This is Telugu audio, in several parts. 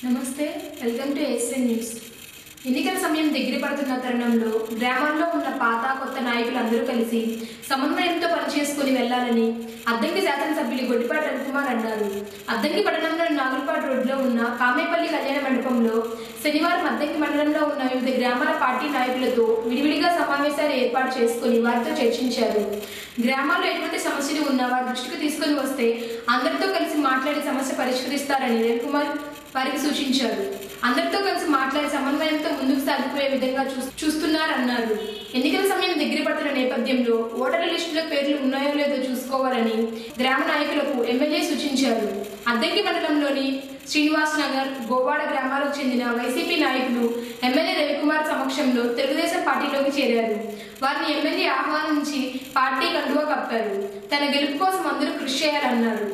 నమస్తే వెల్కమ్ టు ఎస్ఎన్ న్యూస్ ఎన్నికల సమయం దగ్గర పడుతున్న తరుణంలో గ్రామాల్లో ఉన్న పాత కొత్త నాయకులు అందరూ కలిసి సమన్వయంతో పనిచేసుకుని వెళ్లాలని అద్దంకి శాసనసభ్యులు గొడ్డిపాటి రవికుమార్ అన్నారు అద్దంకి పట్టణంలోని నాగులపాడు రోడ్లో ఉన్న కామేపల్లి కళ్యాణ మండపంలో శనివారం అద్దంకి మండలంలో ఉన్న వివిధ గ్రామాల పార్టీ నాయకులతో విడివిడిగా సమావేశాలు ఏర్పాటు చేసుకుని వారితో చర్చించారు గ్రామాల్లో ఎటువంటి సమస్యలు ఉన్నా వారి దృష్టికి తీసుకొని వస్తే అందరితో కలిసి మాట్లాడి సమస్య పరిష్కరిస్తారని రవికుమార్ వారికి సూచించారు అందరితో కలిసి మాట్లాడి సమన్వయంతో ముందుకు సాగిపోయే విధంగా చూ- చూస్తున్నారన్నారు ఎన్నికల సమయం దగ్గర పడుతున్న నేపథ్యంలో ఓటర్ల లిస్టులో పేర్లు ఉన్నాయో లేదో చూసుకోవాలని గ్రామ నాయకులకు ఎమ్మెల్యే సూచించారు అద్దంకి మండలంలోని శ్రీనివాస్ నగర్ గోవాడ గ్రామాలకు చెందిన వైసీపీ నాయకులు ఎమ్మెల్యే రవికుమార్ సమక్షంలో తెలుగుదేశం పార్టీలోకి చేరారు వారిని ఎమ్మెల్యే ఆహ్వానించి పార్టీ కండువా కప్పారు తన గెలుపు కోసం అందరూ కృషి చేయాలన్నారు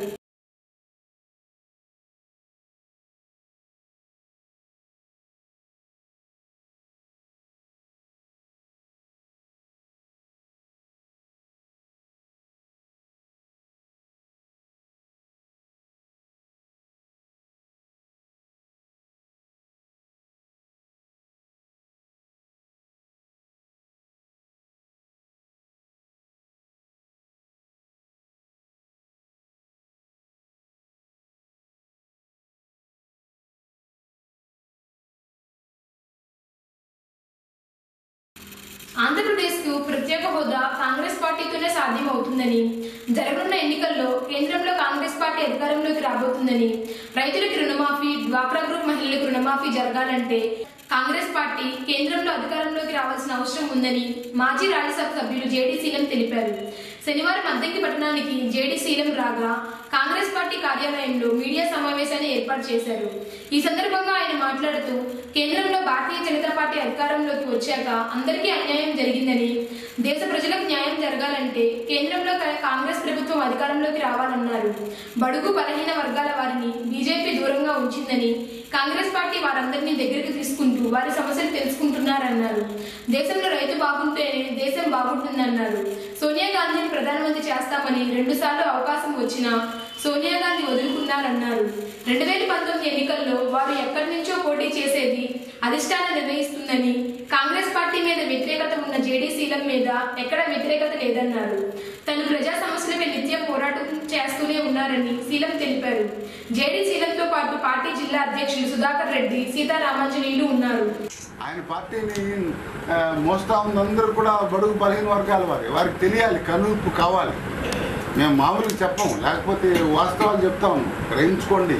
ఆంధ్రప్రదేశ్కు ప్రత్యేక హోదా కాంగ్రెస్ పార్టీతోనే సాధ్యమవుతుందని జరగనున్న ఎన్నికల్లో కేంద్రంలో కాంగ్రెస్ పార్టీ అధికారంలోకి రాబోతుందని రైతులకు రుణమాఫీ డ్వాక్రా గ్రూప్ మహిళలకు రుణమాఫీ జరగాలంటే కాంగ్రెస్ పార్టీ కేంద్రంలో అధికారంలోకి రావాల్సిన అవసరం ఉందని మాజీ రాజ్యసభ సభ్యులు జేడీ శీలం తెలిపారు శనివారం అద్దంకి పట్టణానికి జేడీ శీలం రాగా కాంగ్రెస్ పార్టీ కార్యాలయంలో మీడియా సమావేశాన్ని ఏర్పాటు చేశారు ఈ సందర్భంగా ఆయన మాట్లాడుతూ కేంద్రంలో భారతీయ జనతా పార్టీ అధికారంలోకి వచ్చాక అందరికీ అన్యాయం జరిగిందని దేశ ప్రజలకు న్యాయం జరగాలంటే కేంద్రంలో కా- కాంగ్రెస్ ప్రభుత్వం అధికారంలోకి రావాలన్నారు బడుగు బలహీన వర్గాల వారిని బీజేపీ దూరంగా ఉంచిందని కాంగ్రెస్ పార్టీ వారందరినీ దగ్గరికి తీసుకుంటూ వారి సమస్యలు తెలుసుకుంటున్నారన్నారు దేశంలో రైతు బాగుంటేనే దేశం బాగుంటుందన్నారు సోనియా గాంధీని ప్రధానమంత్రి చేస్తామని రెండుసార్లు అవకాశం వచ్చినా సోనియా గాంధీ వదులుకున్నారన్నారు రెండు వేల పంతొమ్మిది ఎన్నికల్లో వారు ఎక్కడి నుంచో పోటీ చేసేది అధిష్టానం నిర్ణయిస్తుందని కాంగ్రెస్ పార్టీ మీద వ్యతిరేకత ఉన్న జేడీ శీలం మీద ఎక్కడ వ్యతిరేకత లేదన్నారు తను ప్రజా సమస్యలపై నిత్యం పోరాటం చేస్తూనే ఉన్నారని శీలం తెలిపారు జేడీ శీలంతో పాటు పార్టీ జిల్లా అధ్యక్షులు సుధాకర్ రెడ్డి సీతారామాంజనేయులు ఉన్నారు ఆయన పార్టీని ఆ, మోస్తా ఉన్నందరూ కూడా బడుగు బలహీన వర్గాల వారి వారికి తెలియాలి కనువిప్పు కావాలి మేము మామూలుగా చెప్పము లేకపోతే వాస్తవాలు చెప్తాము గ్రహించుకోండి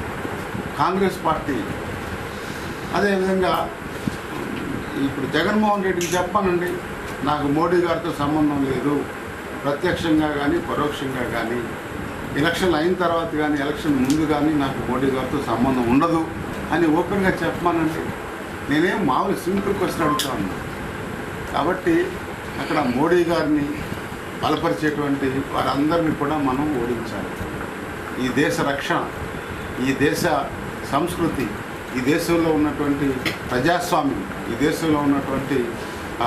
కాంగ్రెస్ పార్టీ అదేవిధంగా ఇప్పుడు జగన్మోహన్ రెడ్డికి చెప్పానండి నాకు మోడీ గారితో సంబంధం లేదు ప్రత్యక్షంగా కానీ పరోక్షంగా కానీ ఎలక్షన్లు అయిన తర్వాత కానీ ఎలక్షన్ ముందు కానీ నాకు మోడీ గారితో సంబంధం ఉండదు అని ఓపెన్గా చెప్పమానండి నేనేం మామూలు సింపుల్ క్వశ్చన్ అడుగుతా ఉన్నా కాబట్టి అక్కడ మోడీ గారిని బలపరిచేటువంటి వారందరినీ కూడా మనం ఓడించాలి ఈ దేశ రక్షణ ఈ దేశ సంస్కృతి ఈ దేశంలో ఉన్నటువంటి ప్రజాస్వామ్యం ఈ దేశంలో ఉన్నటువంటి ఆ,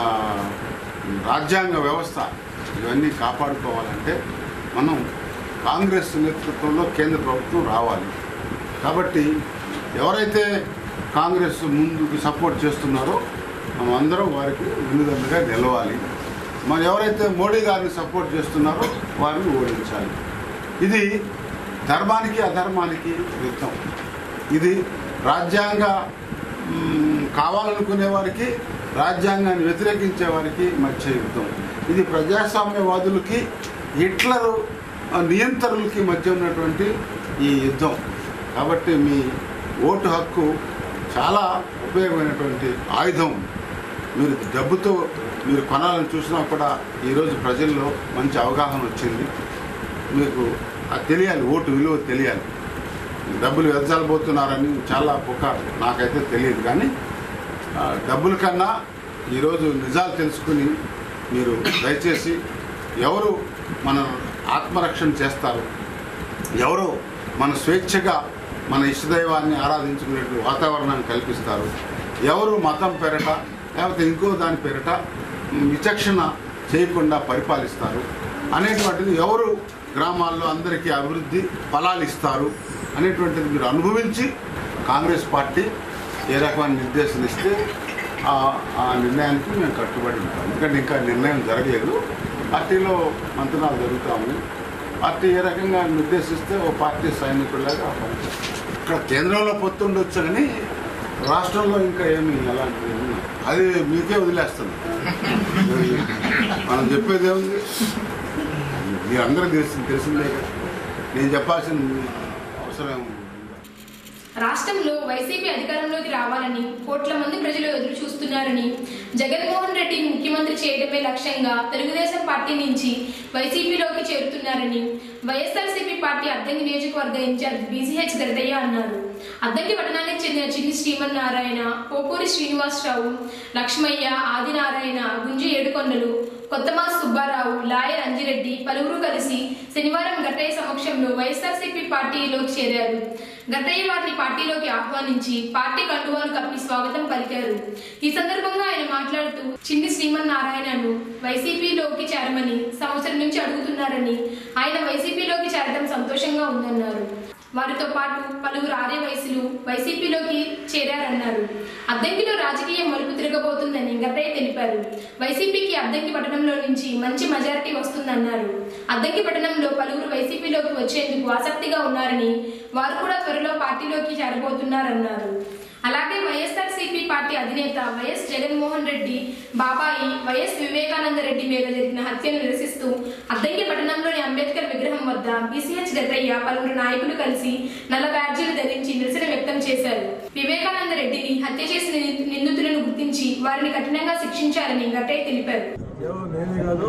రాజ్యాంగ వ్యవస్థ ఇవన్నీ కాపాడుకోవాలంటే మనం కాంగ్రెస్ నేతృత్వంలో కేంద్ర ప్రభుత్వం రావాలి కాబట్టి ఎవరైతే కాంగ్రెస్ ముందుకు సపోర్ట్ చేస్తున్నారో మనం అందరం వారికి వెన్నుదన్నుగా నిలవాలి మరి ఎవరైతే మోడీ గారిని సపోర్ట్ చేస్తున్నారో వారిని ఓడించాలి ఇది ధర్మానికి అధర్మానికి యుద్ధం ఇది రాజ్యాంగ మ్, కావాలనుకునే వారికి రాజ్యాంగాన్ని వ్యతిరేకించే వారికి మధ్య యుద్ధం ఇది ప్రజాస్వామ్యవాదులకి హిట్లరు ఆ, నియంత్రణలకి మధ్య ఉన్నటువంటి ఈ యుద్ధం కాబట్టి మీ ఓటు హక్కు చాలా ఉపయోగమైనటువంటి ఆయుధం మీరు డబ్బుతో మీరు కొనాలని చూసినా కూడా ఈరోజు ప్రజల్లో మంచి అవగాహన వచ్చింది మీకు అది తెలియాలి ఓటు విలువ తెలియాలి డబ్బులు వెదజాలబోతున్నారని చాలా పుకారు నాకైతే తెలియదు కానీ ఆ, డబ్బుల కన్నా ఈరోజు నిజాలు తెలుసుకుని మీరు దయచేసి ఎవరు మన ఆత్మరక్షణ చేస్తారు ఎవరు మన స్వేచ్ఛగా మన ఇష్టదైవాన్ని ఆరాధించుకునే వాతావరణాన్ని కల్పిస్తారు ఎవరు మతం పేరట లేకపోతే ఇంకో దాని పేరట మ్, విచక్షణ చేయకుండా పరిపాలిస్తారు అనేటువంటిది ఎవరు గ్రామాల్లో అందరికీ అభివృద్ధి ఫలాలు ఇస్తారు అనేటువంటిది మీరు అనుభవించి కాంగ్రెస్ పార్టీ ఏ రకమైన నిర్దేశం ఇస్తే ఆ- ఆ నిర్ణయానికి మేము కట్టుబడి ఉంటాం ఎందుకంటే ఇంకా నిర్ణయం జరగలేదు పార్టీలో మంతనాలు జరుగుతాము పార్టీ ఏ రకంగా నిర్దేశిస్తే ఓ పార్టీ సైనికులాగా పనిచేస్తాం ఇక్కడ కేంద్రంలో పొత్తు ఉండొచ్చు కానీ రాష్ట్రంలో ఇంకా ఏమి అలాంటివి ఏమీ లేదు. అది మీకే వదిలేస్తుంది మనం చెప్పేది ఏముంది మీరందరూ తెలిసి తెలిసిందే కదా నేను చెప్పాల్సిన అవసరం ఏముంది రాష్ట్రంలో వైసీపీ అధికారంలోకి రావాలని కోట్ల మంది ప్రజలు ఎదురు చూస్తున్నారని జగన్మోహన్ రెడ్డిని ముఖ్యమంత్రి చేయడమే లక్ష్యంగా తెలుగుదేశం పార్టీ నుంచి వైసీపీలోకి చేరుతున్నారని వైఎస్ఆర్సీపీ పార్టీ అద్దంకి నియోజకవర్గ ఇన్ఛార్జ్ బీసీహెచ్ గరటయ్య అన్నారు అద్దంకి పట్టణానికి చెందిన చిన్ని శ్రీమన్నారాయణ పోకూరి శ్రీనివాసరావు లక్ష్మయ్య ఆదినారాయణ గుంజి ఏడుకొండలు కొత్తమాస్ సుబ్బారావు లాయర్ అంజిరెడ్డి పలువురు కలిసి శనివారం గట్టయ్య సమక్షంలో వైఎస్ఆర్సీపీ పార్టీలోకి చేరారు గట్టయ్య వారిని పార్టీలోకి ఆహ్వానించి పార్టీ కండువాలు కప్పి స్వాగతం పలికారు ఈ సందర్భంగా ఆయన మాట్లాడుతూ చిన్ని శ్రీమన్నారాయణను వైసీపీలోకి చేరమని సంవత్సరం నుంచి అడుగుతున్నారని ఆయన వైసీపీలోకి చేరడం సంతోషంగా ఉందన్నారు వారితో పాటు పలువురు ఆర్య వయసులు వైసీపీలోకి చేరారన్నారు అద్దంకిలో రాజకీయం మలుపు తిరగబోతుందని గట్టయ్య తెలిపారు వైసీపీకి అద్దంకి పట్టణంలో నుంచి మంచి మెజారిటీ వస్తుందన్నారు అద్దంకి పట్టణంలో పలువురు వైసీపీలోకి వచ్చేందుకు ఆసక్తిగా ఉన్నారని వారు కూడా త్వరలో పార్టీలోకి చేరబోతున్నారన్నారు అలాగే వైఎస్ఆర్సీపీ పార్టీ అధినేత వైఎస్ జగన్మోహన్ రెడ్డి బాబాయి వైఎస్ వివేకానంద రెడ్డి మీద జరిగిన హత్యను నిరసిస్తూ అద్దంకి పట్టణంలోని అంబేద్కర్ విగ్రహం వద్ద బీసీహెచ్ గద్దయ్య పలువురు నాయకులు కలిసి నల్ల బ్యాడ్జీలు ధరించి నిరసన వ్యక్తం చేశారు వివేకానంద రెడ్డిని హత్య చేసిన నింది- నిందితులను గుర్తించి వారిని కఠినంగా శిక్షించాలని గట్టయ్య తెలిపారు కేవలం నేనే కాదు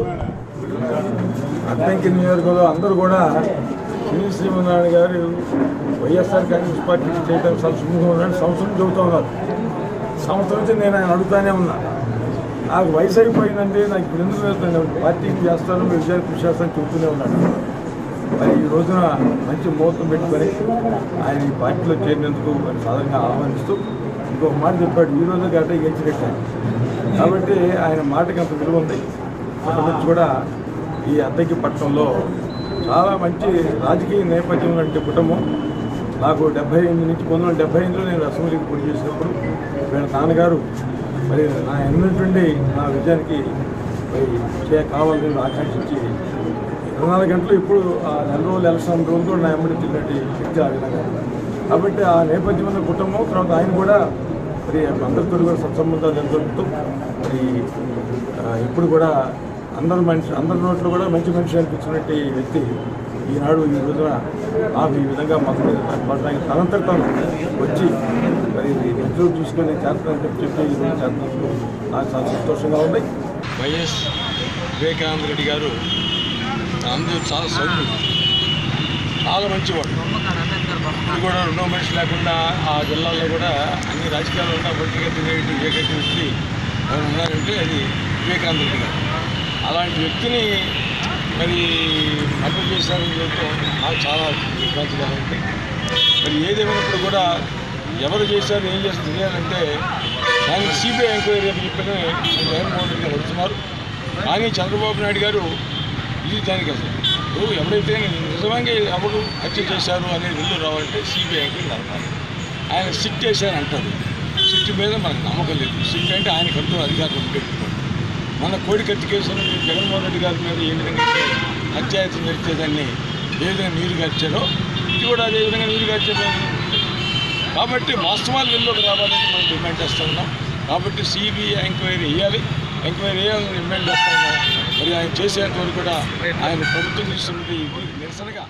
అద్దంకి నియోజకవర్గంలో అందరూ కూడా సినీ శ్రీమన్నారాయణ గారు వైఎస్ఆర్ కాంగ్రెస్ పార్టీ చేయడం చాలా సుముఖంగా ఉన్నాడు సంవత్సరం చెబుతూ ఉన్నారు సంవత్సరం నుంచి నేను ఆయన అడుగుతానే ఉన్నా నాకు వయసు అయిపోయిందండి నాకు ఇప్పుడు ఎందుకు వెళ్తాను పార్టీకి చేస్తాను మీ విజయాన్ని కృషి చేస్తాను చెబుతూనే ఉన్నాడు మరి ఈ రోజున మంచి ముహూర్తం పెట్టుకొని ఆయన ఈ పార్టీలో చేరినందుకు మరి సాధారణంగా ఆహ్వానిస్తూ ఇంకొక మాట చెప్పాడు ఈ రోజు గట్ట గెలిచినట్టు కాబట్టి ఆయన మాటకి అంత విలువ ఉంది అక్కడి నుంచి కూడా ఈ అద్దెకి పట్టణంలో చాలా మంచి రాజకీయ నేపథ్యం లాంటి కుటుంబం నాకు డెబ్బై ఎనిమిది నుంచి పంతొమ్మిది వందల డెబ్బై ఎనిమిదిలో నేను అసెంబ్లీకి పోటీ చేసినప్పుడు వీళ్ళ నాన్నగారు మరి నా ఎన్నింటి నా విజయానికి మరి చే కావాలని ఆకాంక్షించి ఇరవై నాలుగు గంటలు ఇప్పుడు ఆ నెల రోజులు ఎలక్షన్ రోజులు కూడా నా ఎమ్మడి తిన్నట్టు వ్యక్తి ఆ విధంగా కాబట్టి ఆ నేపథ్యం ఉన్న కుటుంబం తర్వాత ఆయన కూడా మరి అందరితో కూడా సత్సంబంధాలు నెలకొల్పుతూ మరి ఆ, ఇప్పుడు కూడా అందరి మనిషి అందరి నోట్లో కూడా మంచి మనిషి అనిపించినట్టు వ్యక్తి ఈనాడు ఈ రోజున నాకు ఈ విధంగా మాకు పడడానికి తనంతట తాను వచ్చి మరి ఎదురు చూసుకొని చేస్తానని చెప్పి చెప్పి ఈ రోజు చేస్తున్నందుకు నాకు చాలా సంతోషంగా ఉంది వైఎస్ వివేకానంద రెడ్డి గారు అందరూ చాలా సౌమ్యుడు చాలా మంచివాడు ఇప్పుడు కూడా రెండో మనిషి లేకుండా ఆ జిల్లాలో కూడా అన్ని రాజకీయాలు ఉన్న పొలిటికల్ డిబేట్ ఏకైక వ్యక్తి ఎవరు ఉన్నారంటే అది వివేకానంద రెడ్డి గారు అలాంటి వ్యక్తిని మరి మద్దతు చేశారని చెప్తే నాకు చాలా విభ్రాంతిగా ఉంది మరి ఏదేమైనప్పుడు కూడా ఎవరు చేశారు ఏం చేస్తారు తెలియాలంటే దానికి సిబిఐ ఎంక్వైరీ అని చెప్పని జగన్మోహన్ రెడ్డి గారు వస్తున్నారు కానీ చంద్రబాబు నాయుడు గారు ఇది దానికి అసలు ఇప్పుడు ఎవరైతే నిజంగా ఎవరు హత్య చేశారు అనేది వెళ్ళు రావాలంటే సిబిఐ ఎంక్వైరీ జరపాలి ఆయన సిట్ చేశారని అంటారు సిట్ మీద మనకు నమ్మకం లేదు సిట్ అంటే ఆయన కంటూ అధికారులు పెట్టుకోండి మన కోడి కత్తి కేసును జగన్మోహన్ రెడ్డి గారి మీద ఏ విధంగా అయితే హత్యాయత్నం జరిగితే దాన్ని ఏ విధంగా నీరు గార్చారో ఇది కూడా అదే విధంగా నీరు గార్చారు కాబట్టి వాస్తవాలు వెలుగులోకి రావాలని మనం డిమాండ్ చేస్తూ ఉన్నాం కాబట్టి సిబిఐ ఎంక్వైరీ వేయాలి ఎంక్వైరీ వేయాలని డిమాండ్ చేస్తూ ఉన్నాం మరి ఆయన చేసేంత వరకు కూడా ఆయన ప్రభుత్వం తీసుకున్నది ఇది నిరసనగా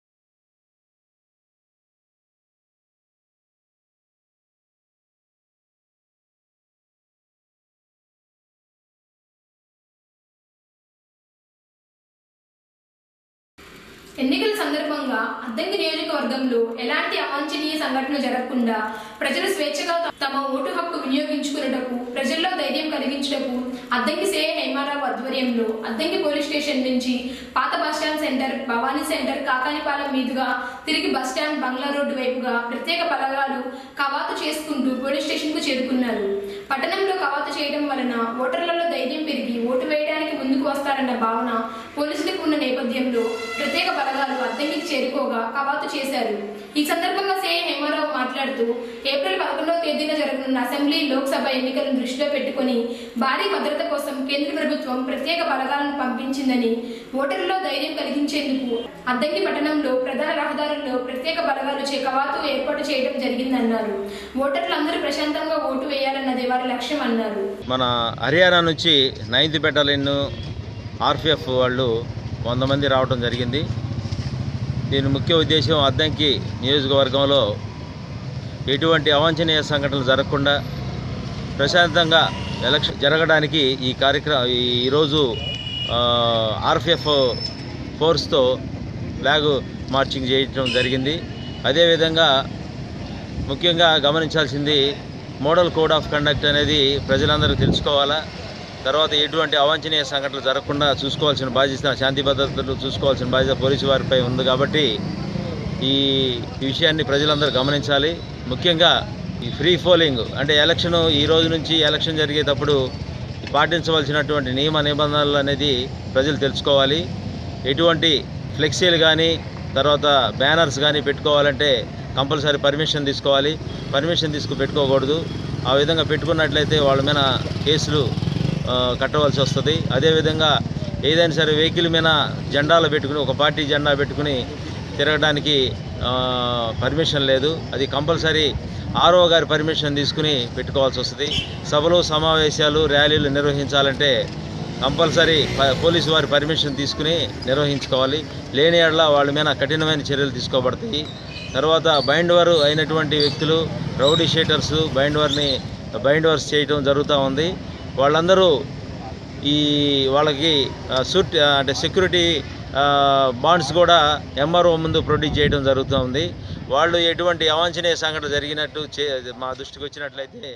ఎన్నికల సందర్భంగా అద్దంకి నియోజకవర్గంలో ఎలాంటి అవాంఛనీయ సంఘటనలు జరగకుండా ప్రజలు స్వేచ్ఛగా తమ ఓటు హక్కు వినియోగించుకున్నటకు ప్రజల్లో ధైర్యం కలిగించుటకు అద్దంకి సేయ హేమారావు ఆధ్వర్యంలో అద్దంకి పోలీస్ స్టేషన్ నుంచి పాత bus stand centre Bhavani centre Kakanipalem మీదుగా తిరిగి బస్టాండ్ బంగ్లా రోడ్డు వైపుగా ప్రత్యేక పలగాలు కవాతు చేసుకుంటూ పోలీస్ స్టేషన్ కు చేరుకున్నారు పట్టణంలో కవాతు చేయడం వలన ఓటర్లలో ధైర్యం పెరిగి ఓటు వేయడానికి ముందుకు వస్తారు వస్తారన్న భావన పోలీసులకు ఉన్న నేపథ్యంలో ప్రత్యేక బలగాలు అద్దెకి చేరుకోగా కవాతు చేశారు ఈ సందర్భంగా సిఐ హేమారావు మాట్లాడుతూ ఏప్రిల్ పదకొండవ తేదీన జరగనున్న అసెంబ్లీ లోక్సభ ఎన్నికలను దృష్టిలో పెట్టుకుని భారీ భద్రత కోసం కేంద్ర ప్రభుత్వం ప్రత్యేక బలగాలను పంపించిందని ఓటర్లలో ధైర్యం కలిగించేందుకు అద్దంకి పట్టణంలో ప్రధాన రహదారుల్లో ప్రత్యేక బలగాలు చే కవాతు ఏర్పాటు చేయడం జరిగిందన్నారు ఓటర్లందరూ ప్రశాంతంగా ఓటు వేయాలన్నదే వారి లక్ష్యం అన్నారు మన హర్యానా నుంచి నైన్త్ బెటాలియన్ ఆర్పిఎఫ్ వాళ్ళు వంద మంది రావడం జరిగింది దీని ముఖ్య ఉద్దేశం అద్దంకి నియోజకవర్గంలో ఎటువంటి అవాంఛనీయ సంఘటనలు జరగకుండా ప్రశాంతంగా ఎలక్షన్ జరగడానికి ఈ కార్యక్రమం ఈరోజు ఆర్పిఎఫ్ ఫోర్స్తో ఫ్లాగ్ మార్చింగ్ చేయడం జరిగింది అదేవిధంగా ముఖ్యంగా గమనించాల్సింది మోడల్ కోడ్ ఆఫ్ కండక్ట్ అనేది ప్రజలందరూ తెలుసుకోవాలా తర్వాత ఎటువంటి అవాంఛనీయ సంఘటనలు జరగకుండా చూసుకోవాల్సిన బాధ్యత శాంతి భద్రతలు చూసుకోవాల్సిన బాధ్యత పోలీసు వారిపై ఉంది కాబట్టి ఈ ఈ విషయాన్ని ప్రజలందరూ గమనించాలి ముఖ్యంగా ఈ ఫ్రీ పోలింగ్ అంటే ఎలక్షన్ ఈ రోజు నుంచి ఎలక్షన్ జరిగేటప్పుడు పాటించవలసినటువంటి నియమ నిబంధనలు అనేది ప్రజలు తెలుసుకోవాలి ఎటువంటి ఫ్లెక్సీలు కానీ తర్వాత బ్యానర్స్ కానీ పెట్టుకోవాలంటే కంపల్సరీ పర్మిషన్ తీసుకోవాలి పర్మిషన్ తీసుకు పెట్టుకోకూడదు ఆ విధంగా పెట్టుకున్నట్లయితే వాళ్ళ మీద కేసులు ఆ, కట్టవలసి వస్తుంది అదేవిధంగా ఏదైనా సరే వెహికల్ మీద జెండాలు పెట్టుకుని ఒక పార్టీ జెండా పెట్టుకుని తిరగడానికి ఆ, పర్మిషన్ లేదు అది కంపల్సరీ ఆర్ఓ గారి పర్మిషన్ తీసుకుని పెట్టుకోవాల్సి వస్తుంది సభలు సమావేశాలు ర్యాలీలు నిర్వహించాలంటే కంపల్సరీ ప- పోలీసు వారి పర్మిషన్ తీసుకుని నిర్వహించుకోవాలి లేని ఎడల వాళ్ళ మీద కఠినమైన చర్యలు తీసుకోబడతాయి తర్వాత బైండ్వర్ అయినటువంటి వ్యక్తులు రౌడీ షీటర్స్ బైండ్వర్ని బైండ్వర్స్ చేయటం జరుగుతూ ఉంది వాళ్ళందరూ ఈ వాళ్ళకి ఆ, సూట్ ఆ, అంటే సెక్యూరిటీ ఆ, బాండ్స్ కూడా ఎంఆర్ఓ ముందు ప్రొడ్యూస్ చేయడం జరుగుతూ ఉంది వాళ్ళు ఎటువంటి అవాంఛనీయ సంఘటన జరిగినట్టు చే మా దృష్టికి వచ్చినట్లయితే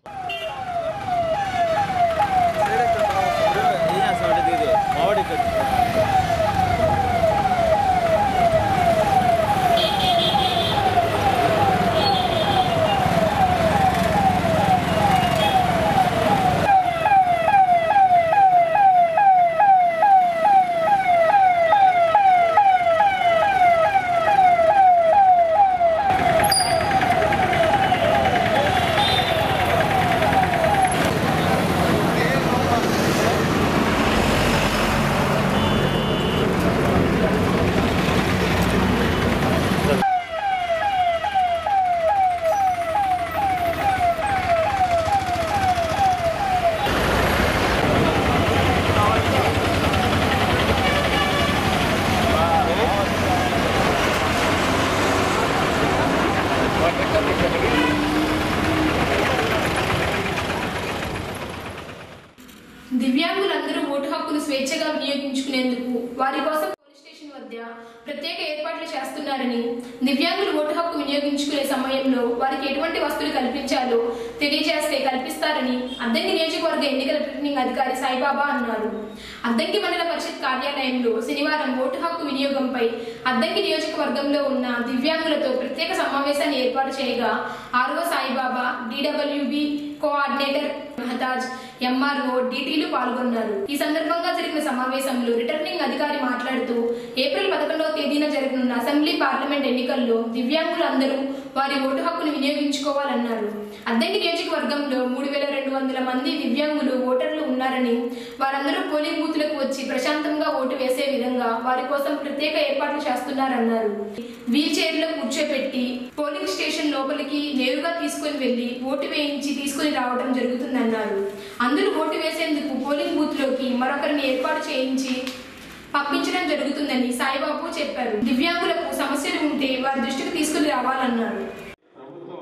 దివ్యాంగులందరూ ఓటు హక్కును స్వేచ్ఛగా వినియోగించుకునేందుకు వారి కోసం పోలీస్ స్టేషన్ వద్ద ప్రత్యేక ఏర్పాట్లు చేస్తున్నారని దివ్యాంగులు ఓటు హక్కు వినియోగించుకునే సమయంలో వారికి ఎటువంటి వస్తువులు కల్పించాలో తెలియజేస్తే కల్పిస్తారని అద్దంకి నియోజకవర్గ ఎన్నికల రిటర్నింగ్ అధికారి సాయిబాబా అన్నారు అద్దంకి మండల పరిషత్ కార్యాలయంలో శనివారం ఓటు హక్కు వినియోగంపై అద్దంకి నియోజకవర్గంలో ఉన్న దివ్యాంగులతో ప్రత్యేక సమావేశాన్ని ఏర్పాటు చేయగా RO Saibaba DWB coordinator Mahataj MRO డిటీలు పాల్గొన్నారు ఈ సందర్భంగా జరిగిన సమావేశంలో రిటర్నింగ్ అధికారి మాట్లాడుతూ ఏప్రిల్ పదకొండవ తేదీన జరగనున్న అసెంబ్లీ పార్లమెంట్ ఎన్నికల్లో దివ్యాంగులందరూ వారి ఓటు హక్కును వినియోగించుకోవాలన్నారు అద్దెంకి నియోజకవర్గంలో మూడు వేల రెండు వందల మంది దివ్యాంగులు ఓటర్లు ఉన్నారని వారందరూ పోలింగ్ బూత్లకు వచ్చి ప్రశాంతంగా ఓటు వేసే విధంగా వారి కోసం ప్రత్యేక ఏర్పాట్లు చేస్తున్నారన్నారు వీల్ చైర్లో కూర్చోపెట్టి పోలింగ్ స్టేషన్ లోపలికి నేరుగా తీసుకొని వెళ్లి ఓటు వేయించి తీసుకొని రావడం జరుగుతుందన్నారు అందరూ ఓటు వేసేందుకు పోలింగ్ బూత్ లోకి మరొకరిని ఏర్పాటు చేయించి పంపించడం జరుగుతుందని సాయిబాబు చెప్పారు దివ్యాంగులకు సమస్యలు ఉంటే వారి దృష్టికి తీసుకుని రావాలన్నారు ప్రభుత్వం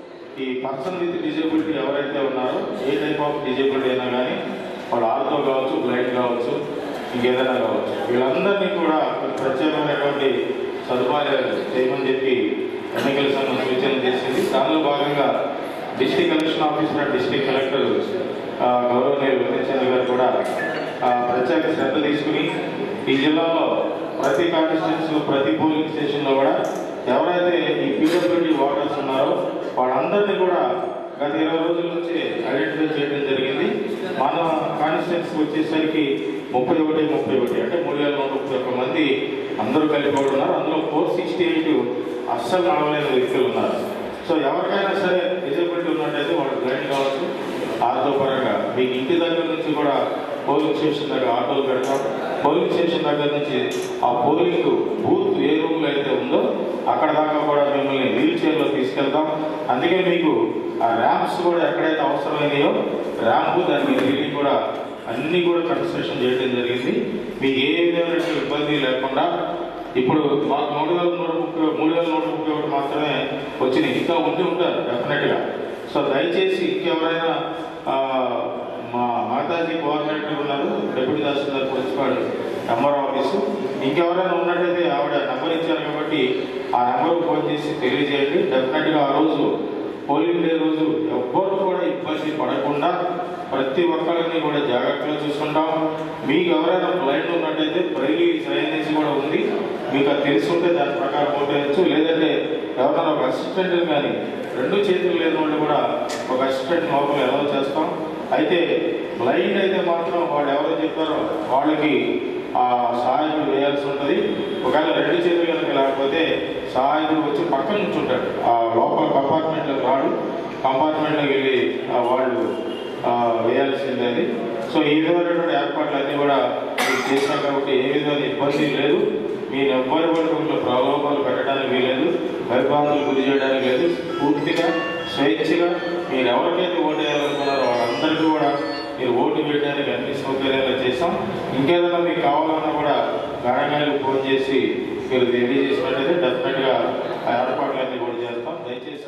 ఈ పర్సన్ విత్ డిజేబిలిటీ ఎవరైతే ఉన్నారో ఏ టైప్ ఆఫ్ డిజేబిలిటీ అయినా కానీ వాళ్ళు ఆర్తో కావచ్చు బ్లైండ్ కావచ్చు ఇంకేదైనా కావచ్చు వీళ్ళందరినీ కూడా ప్రత్యేకమైనటువంటి సదుపాయాలు చేయమని చెప్పి ఎన్నికల సంఘం సూచన చేసింది దానిలో భాగంగా district election officer district collector ఆ, గౌరవనీయులు వెంకటచంద్ర గారు కూడా ఆ, ప్రత్యేక శ్రద్ధ తీసుకుని ఈ జిల్లాలో ప్రతి కాన్స్టిట్యూన్స్ ప్రతి పోలింగ్ స్టేషన్లో కూడా ఎవరైతే ఈ పీడబ్ల్యూడీ ఓటర్స్ ఉన్నారో వాళ్ళందరినీ కూడా గత ఇరవై రోజుల నుంచి ఐడెంటిఫై చేయడం జరిగింది మన కాన్స్టిట్యూన్సీకి వచ్చేసరికి ముప్పై ఒకటి ముప్పై ఒకటి అంటే మూడు వేల నూట ముప్పై ఒక్క మంది అందరూ కలిపి కూడా ఉన్నారు అందులో ఫోర్ సిక్స్టీ ఎయిట్ అస్సలు నడవలేని వ్యక్తులు ఉన్నారు సో ఎవరికైనా సరే డిజబిలిటీ ఉన్నట్టయితే వాళ్ళు బ్లైండ్ కావచ్చు ఆర్థో పరంగా మీకు ఇంటి దగ్గర నుంచి కూడా పోలింగ్ స్టేషన్ దగ్గర ఆటోలు పెడతాం పోలింగ్ స్టేషన్ దగ్గర నుంచి ఆ పోలింగ్ బూత్ ఏ రూమ్లో అయితే ఉందో అక్కడ దాకా కూడా మిమ్మల్ని వీల్ చైర్లో తీసుకెళ్తాం అందుకే మీకు ఆ ర్యాంప్స్ కూడా ఎక్కడైతే అవసరమైనాయో ర్యాంపు దానికి రీడింగ్ కూడా అన్నీ కూడా కన్స్ట్రక్షన్ చేయడం జరిగింది మీకు ఏ విధమైన ఇబ్బంది లేకుండా ఇప్పుడు మాకు మూడు వేల నూట ముప్పై మూడు వేల నూట ముప్పై ఒకటి మాత్రమే వచ్చినాయి ఇంకా ఉండి ఉంటారు డెఫినెట్గా సో దయచేసి ఇంకెవరైనా ఆ, మా మాతాజీ కోఆర్డినేటర్ ఉన్నారు deputy tahsildar principal number office ఇంకెవరైనా ఉన్నట్టయితే ఆవిడ నెంబర్ ఇచ్చారు కాబట్టి ఆ నెంబర్కి ఫోన్ చేసి తెలియజేయండి డెఫినెట్గా ఆ రోజు పోలింగ్ డే రోజు ఎవ్వరు కూడా ఇబ్బంది పడకుండా ప్రతి ఒక్కరిని కూడా జాగ్రత్తగా చూసుకుంటాం మీకు ఎవరైనా బ్లైండ్ ఉన్నట్టయితే బ్రైలీ సైనేజ్ కూడా ఉంది మీకు అది తెలుసుంటే దాని ప్రకారం ఓటేయచ్చు లేదంటే ఎవరైనా ఒక అసిస్టెంట్ కానీ రెండు చేతులు లేని వాళ్ళు కూడా ఒక అసిస్టెంట్ లోపల ఎలా చేస్తాం అయితే బ్లైండ్ అయితే మాత్రం వాళ్ళు ఎవరో చెప్పారో వాళ్ళకి ఆ సహాయకుడు వేయాల్సి ఉంటుంది ఒకవేళ రెండు చేతులు కనుక లేకపోతే సహాయకుడు వచ్చి పక్కన నుంచి ఉంటాడు ఆ లోపల కంపార్ట్మెంట్లోకి రాడు కంపార్ట్మెంట్లోకి వెళ్ళి ఆ వాళ్ళు ఆ, వేయాల్సిందే అది సో ఈ విధమైనటువంటి ఏర్పాట్లు అన్నీ కూడా మీరు చేసినాం కాబట్టి ఏ విధమైన ఇబ్బంది లేదు మీరు ఎవ్వరి వరకు ప్రలోభాలు పెట్టడానికి వీలేదు భయభ్రాంతులు గురి చేయడానికి లేదు పూర్తిగా స్వేచ్ఛగా మీరు ఎవరికైతే ఓటు వేయాలనుకున్నారో వాళ్ళందరికీ కూడా మీరు ఓటు వేయడానికి అన్ని సౌకర్యాలు చేసాం ఇంకేదైనా మీకు కావాలన్నా కూడా గణగాయలు ఫోన్ చేసి మీరు తెలియజేసినట్టయితే డెఫినెట్గా ఆ ఏర్పాట్లన్నీ కూడా చేస్తాం దయచేసి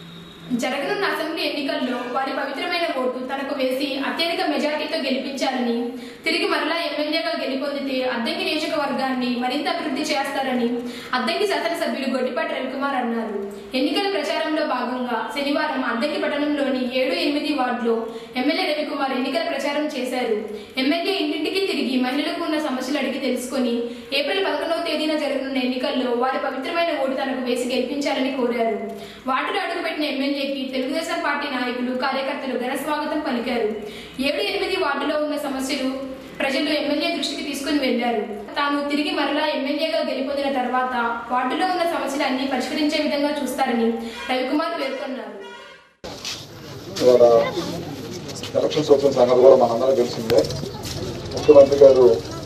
జరగనున్న అసెంబ్లీ ఎన్నికల్లో వారి పవిత్రమైన ఓటు తనకు వేసి అత్యధిక మెజార్టీతో గెలిపించాలని తిరిగి మరలా ఎమ్మెల్యేగా గెలుపొందితే అద్దంకి నియోజకవర్గాన్ని మరింత అభివృద్ధి చేస్తారని అద్దంకి శాసనసభ్యుడు గొడ్డిపాటి రవికుమార్ అన్నారు ఎన్నికల ప్రచారంలో భాగంగా శనివారం అద్దంకి పట్టణంలోని ఏడు ఎనిమిది వార్డులో ఎమ్మెల్యే రవికుమార్ ఎన్నికల ప్రచారం చేశారు ఎమ్మెల్యే ఇంటింటికి తిరిగి మహిళలకు ఉన్న సమస్యలు అడిగి తెలుసుకొని ఏప్రిల్ పదకొండవ తేదీన జరగనున్న ఎన్నికల్లో వారి పవిత్రమైన ఓటు తనకు వేసి గెలిపించాలని కోరారు వార్డులో అడుగుపెట్టిన ఎమ్మెల్యేకి తెలుగుదేశం పార్టీ నాయకులు కార్యకర్తలు ఘన స్వాగతం పలికారు ఏడు ఎనిమిది వార్డులో ఉన్న సమస్యలు ప్రజలు ఎమ్మెల్యే దృష్టికి తీసుకుని వెళ్లారు తాను తిరిగి మరలా ఎమ్మెల్యేగా గెలుపొందిన తర్వాత వార్డులో ఉన్న సమస్యలు అన్ని పరిష్కరించే విధంగా చూస్తారని రవికుమార్ పేర్కొన్నారు ఇవాళ ఎలక్షన్స్ వచ్చిన సంగతి కూడా మనందరం తెలిసిందే ముఖ్యమంత్రి గారు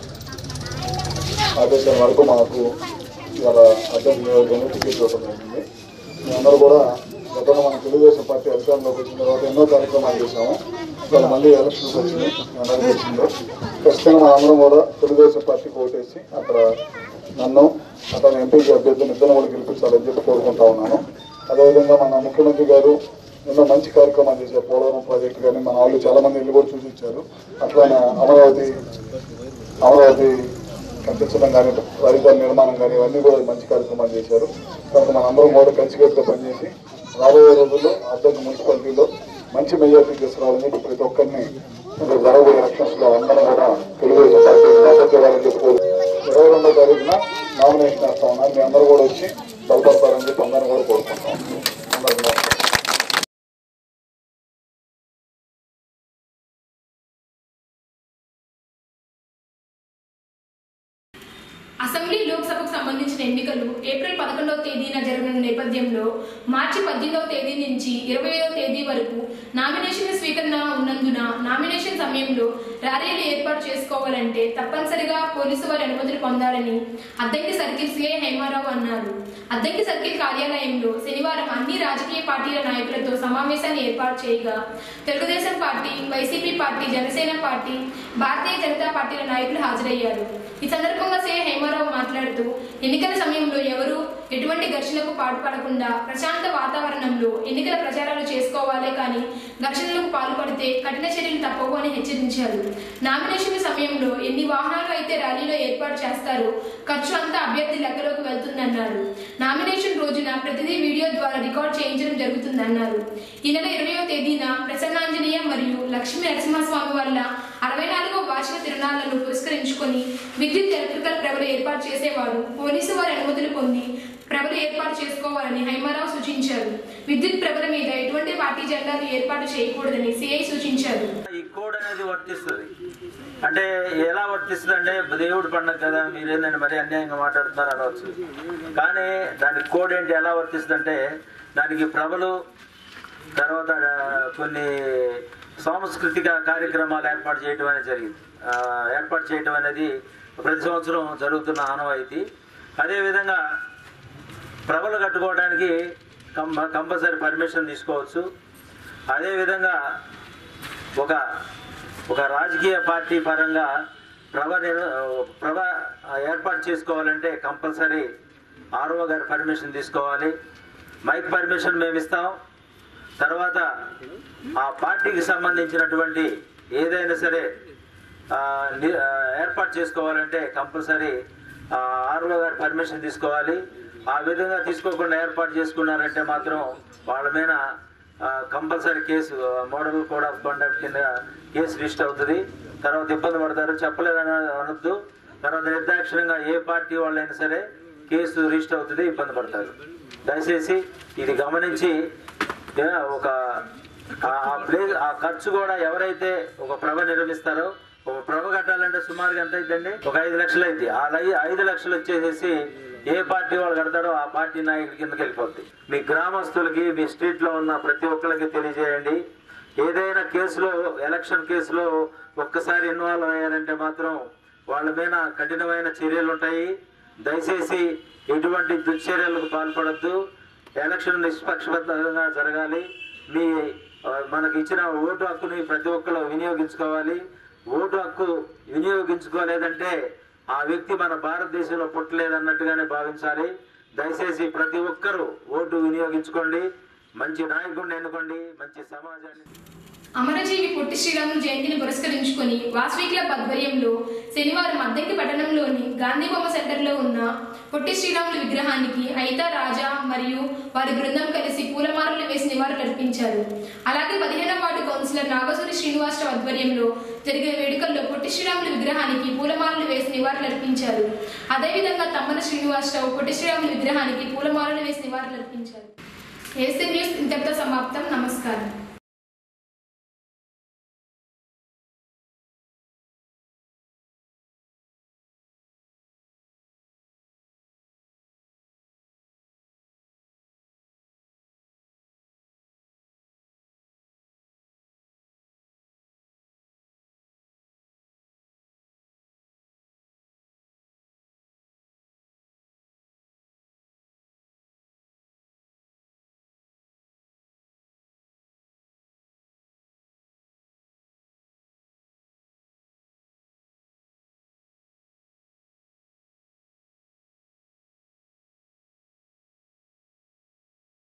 ఆదేశం వరకు మాకు ఇవాళ అధ్యక్ష నియోజకవర్గంలో టికెట్ ఇవ్వడం జరిగింది మేమందరూ కూడా గతంలో మన తెలుగుదేశం పార్టీ అధికారంలోకి వచ్చిన తర్వాత ఎన్నో కార్యక్రమాలు చేశాము ఇవాళ మళ్ళీ ఎలక్షన్స్ వచ్చినాయి అందరికీ తెలిసిందే ఖచ్చితంగా మనందరం కూడా తెలుగుదేశం పార్టీకి ఓటేసి అక్కడ నన్ను అతను ఎంపీకి అభ్యర్థిని ఇద్దరు కూడా గెలిపించాలని చెప్పి కోరుకుంటా ఉన్నాను అదేవిధంగా మన ముఖ్యమంత్రి గారు ఎన్నో మంచి కార్యక్రమాలు చేశారు పోలవరం ప్రాజెక్టు కానీ మన వాళ్ళు చాలా మంది ఇల్లు కూడా చూసి ఇచ్చారు అట్లానే అమరావతి అమరావతి కట్టించడం కానీ రాజధాని నిర్మాణం కానీ ఇవన్నీ కూడా మంచి కార్యక్రమాలు చేశారు కాబట్టి మనందరం కూడా కలిసికట్టుగా పనిచేసి రాబోయే రోజుల్లో అద్దెకు మున్సిపాలిటీలో మంచి మెజార్టీ తీసుకురావాలని చెప్పి ప్రతి ఒక్కరిని ఇప్పుడు జరగబోయే ఎలక్షన్స్ లో అందరం కూడా తెలుగుదేశం పార్టీ మద్దతు ఇవ్వాలని చెప్పి కోరు- ఇరవై రెండో తారీఖున నామినేషన్ వేస్తా ఉన్నాను మీ అందరూ కూడా వచ్చి బలపడతారని చెప్పి అందరం కూడా కోరుకుంటాం అందరికీ నమస్కారం. అసెంబ్లీ లోక్సభకు సంబంధించిన ఎన్నికలు ఏప్రిల్ పదకొండవ తేదీన జరగనున్న నేపథ్యంలో మార్చి పద్దెనిమిదవ తేదీ నుంచి ఇరవై తేదీ వరకు నామినేషన్ల స్వీకరణ ఉన్నందున నామినేషన్ సమయంలో ర్యాలీలు ఏర్పాటు చేసుకోవాలంటే తప్పనిసరిగా పోలీసు వారి అనుమతులు పొందాలని అద్దంకి సర్కిల్ సిఐ హేమారావు అన్నారు అద్దంకి సర్కిల్ కార్యాలయంలో శనివారం అన్ని రాజకీయ పార్టీల నాయకులతో సమావేశాన్ని ఏర్పాటు చేయగా Telugu Desam party YCP party Janasena party Bharatiya Janata పార్టీల నాయకులు హాజరయ్యారు ఈ సందర్భంగా సే హేమారావు మాట్లాడుతూ ఎన్నికల సమయంలో ఎవరు ఎటువంటి ఘర్షణకు పాటుపడకుండా ప్రశాంత వాతావరణంలో ఎన్నికల ప్రచారాలు చేసుకోవాలే కానీ ఘర్షణలకు పాల్పడితే కఠిన చర్యలు తప్పవు అని హెచ్చరించారు నామినేషన్ సమయంలో ఎన్ని వాహనాలు అయితే ర్యాలీలో ఏర్పాటు చేస్తారో ఖర్చు అంతా అభ్యర్థి లెక్కలోకి వెళ్తుందన్నారు నామినేషన్ రోజున ప్రతిదీ వీడియో ద్వారా రికార్డ్ చేయించడం జరుగుతుందన్నారు ఈ నెల ఇరవయో తేదీన ప్రసన్నాంజనేయ మరియు లక్ష్మీ నరసింహస్వామి వల్ల అరవై నాలుగో వార్షిక తిరునాళ్లను పురస్కరించుకొని విద్యుత్ ఎలక్ట్రికల్ ప్రభలు ఏర్పాటు చేసేవారు పోలీసు వారి అనుమతులు పొంది ప్రభలు ఏర్పాటు చేసుకోవాలని హైమారావు సూచించారు విద్యుత్ ప్రభల మీద ఎటువంటి పార్టీ జెండాలు ఏర్పాటు చేయకూడదని సిఐ సూచించారు ఈ కోడ్ అనేది వర్తిస్తుంది అంటే ఎలా వర్తిస్తుంది అంటే దేవుడి పండుగ కదా మీరేందండి మరి అన్యాయంగా మాట్లాడుతున్నారు అనవచ్చు కానీ దానికి కోడ్ ఏంటి ఎలా వర్తిస్తుంది అంటే దానికి ప్రభలు తర్వాత ఆ, కొన్ని సాంస్కృతిక కార్యక్రమాలు ఏర్పాటు చేయడం అనేది జరిగింది ఆ, ఏర్పాటు చేయడం అనేది ప్రతి సంవత్సరం జరుగుతున్న ఆనవాయితీ అదేవిధంగా ప్రభలు కట్టుకోవడానికి కం కంపల్సరీ పర్మిషన్ తీసుకోవచ్చు అదేవిధంగా ఒక ఒక రాజకీయ పార్టీ పరంగా ప్రభ నిర్- ప్రభ ఏర్పాటు చేసుకోవాలంటే కంపల్సరీ ఆర్ఓ గారి పర్మిషన్ తీసుకోవాలి మైక్ పర్మిషన్ మేము ఇస్తాం తర్వాత ఆ పార్టీకి సంబంధించినటువంటి ఏదైనా సరే ఆ, ని- ఆ, ఏర్పాటు చేసుకోవాలంటే కంపల్సరీ ఆర్ఓ గారి పర్మిషన్ తీసుకోవాలి ఆ విధంగా తీసుకోకుండా ఏర్పాటు చేసుకున్నారంటే మాత్రం వాళ్ళ మీద compulsory case model code of conduct కింద కేసు రిజిస్టర్ అవుతుంది తర్వాత ఇబ్బంది పడతారు చెప్పలేదని అనొద్దు తర్వాత నిర్దాక్షిణ్యంగా ఏ పార్టీ వాళ్ళైనా సరే కేసు రిజిస్టర్ అవుతుంది ఇబ్బంది పడతారు దయచేసి ఇది గమనించి ఏ, ఒక ఆ ప్లేస్ ఆ ఖర్చు కూడా ఎవరైతే ఒక ప్రభ నిర్మిస్తారో ఒక ప్రభ కట్టాలంటే సుమారుగా ఎంత అయిందండి ఒక ఐదు లక్షలు అయింది ఆ లై- ఐదు లక్షలు వచ్చేసేసి ఏ పార్టీ వాళ్ళు కడతారో ఆ పార్టీ నాయకుడి కిందకి వెళ్ళిపోద్ది మీ గ్రామస్తులకి మీ స్ట్రీట్ లో ఉన్న ప్రతి ఒక్కరికి తెలియజేయండి ఏదైనా కేసులో ఎలక్షన్ కేసులో ఒక్కసారి ఇన్వాల్వ్ అయ్యారంటే మాత్రం వాళ్ళ మీద కఠినమైన చర్యలు ఉంటాయి దయచేసి ఎటువంటి దుశ్చర్యలకు పాల్పడద్దు ఎలక్షన్ నిష్పక్షపాతంగా జరగాలి మీ ఆ, మనకి ఇచ్చిన ఓటు హక్కుని ప్రతి ఒక్కరు వినియోగించుకోవాలి ఓటు హక్కు వినియోగించుకోలేదంటే ఆ వ్యక్తి మన భారతదేశంలో పుట్టలేదన్నట్టుగానే భావించాలి దయచేసి ప్రతి ఒక్కరూ ఓటు వినియోగించుకోండి మంచి నాయకుడిని ఎన్నుకోండి మంచి సమాజాన్ని అమరజీవి పొట్టి శ్రీరాములు జయంతిని పురస్కరించుకొని వాసవి క్లబ్ ఆధ్వర్యంలో శనివారం అద్దంకి పట్టణంలోని గాంధీ బొమ్మ సెంటర్లో ఉన్న పొట్టి శ్రీరాములు విగ్రహానికి అయితా రాజా మరియు వారి బృందం కలిసి పూలమాలలు వేసి నివాళులర్పించారు అలాగే పదిహేనవ వార్డు కౌన్సిలర్ నాగసూరి శ్రీనివాసరావు ఆధ్వర్యంలో జరిగిన వేడుకల్లో పొట్టి శ్రీరాములు విగ్రహానికి పూలమాలలు వేసి నివాళులర్పించారు అదేవిధంగా తమ్మన శ్రీనివాసరావు పొట్టి శ్రీరాములు విగ్రహానికి పూలమాలలు వేసి నివాళులర్పించారు ఏసీ న్యూస్ ఇంతటితో సమాప్తం నమస్కారం